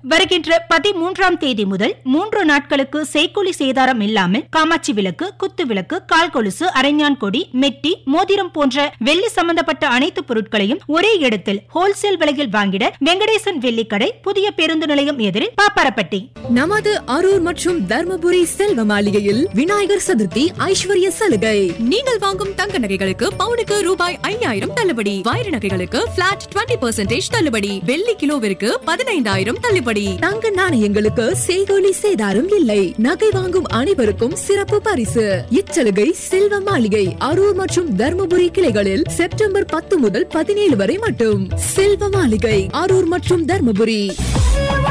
வருகின்ற பதிமூன்றாம் தேதி முதல் மூன்று நாட்களுக்கு செய்கூலி சேதாரம் இல்லாமல் காமாட்சி விளக்கு குத்து விளக்கு கால் கொலுசு அரைஞான் கொடி மெட்டி மோதிரம் போன்ற வெள்ளி சம்பந்தப்பட்ட அனைத்து பொருட்களையும் ஒரே இடத்தில் ஹோல்சேல் விலையில் வாங்கிட வெங்கடேசன் வெள்ளிக்கடை புதிய பேருந்து நிலையம் எதிரில் பாப்பாரப்பட்டி நமது அரூர் மற்றும் தர்மபுரி செல்வ மாளிகையில் விநாயகர் சதுர்த்தி ஐஸ்வர்ய சலுகை நீங்கள் வாங்கும் தங்க நகைகளுக்கு பவுனுக்கு ரூபாய் ஐயாயிரம் தள்ளுபடி வைர நகைகளுக்கு பிளாட் டுவெண்ட்டி பெர்சென்டேஜ் தள்ளுபடி வெள்ளி கிலோவிற்கு பதினைந்தாயிரம் தள்ளுபடி தங்க நாணயங்களுக்கு செய்கோலி சேதாரம் இல்லை நகை வாங்கும் அனைவருக்கும் சிறப்பு பரிசு இச்சலுகை செல்வ மாளிகை அரூர் மற்றும் தர்மபுரி கிளைகளில் செப்டம்பர் பத்து முதல் பதினேழு வரை மட்டும் செல்வ மாளிகை அரூர் மற்றும் தர்மபுரி